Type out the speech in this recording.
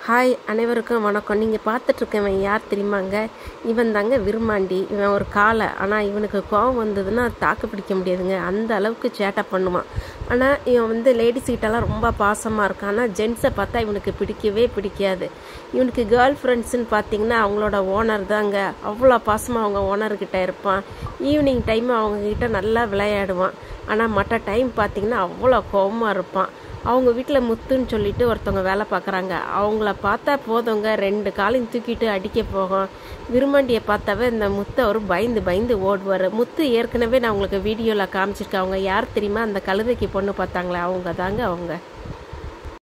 hi அனைவருக்கும் வணக்கம் நீங்கள் பார்த்துட்ருக்கவன் யார் தெரியுமாங்க இவன் தாங்க விரும்மாண்டி இவன் ஒரு காலை ஆனால் இவனுக்கு கோவம் வந்ததுன்னா தாக்கு பிடிக்க முடியாதுங்க அந்த அளவுக்கு சேட்டை பண்ணுவான் ஆனால் இவன் வந்து லேடிஸ் கிட்டலாம் ரொம்ப பாசமாக இருக்கான் ஆனால் ஜென்ஸை பார்த்தா இவனுக்கு பிடிக்கவே பிடிக்காது இவனுக்கு கேர்ள் ஃப்ரெண்ட்ஸுன்னு பார்த்தீங்கன்னா அவங்களோட ஓனர் தாங்க அவ்வளோ பாசமாக அவங்க ஓனர்கிட்ட இருப்பான் ஈவினிங் டைம் அவங்கக்கிட்ட நல்லா விளையாடுவான் ஆனால் மற்ற டைம் பார்த்தீங்கன்னா அவ்வளோ கோவமாக இருப்பான் அவங்க வீட்டில் முத்துன்னு சொல்லிட்டு ஒருத்தவங்க வேலை பார்க்குறாங்க அவங்கள பார்த்தா போதவங்க ரெண்டு காலையும் தூக்கிட்டு அடிக்க போகும் விரும்மாண்டியை பார்த்தாவே இந்த முத்தை ஒரு பயந்து பயந்து ஓடுவார் முத்து ஏற்கனவே நான் உங்களுக்கு வீடியோவில் காமிச்சிருக்கேன் அவங்க யார் தெரியுமா அந்த கழுதைக்கு பொண்ணு பார்த்தாங்களே அவங்க தாங்க அவங்க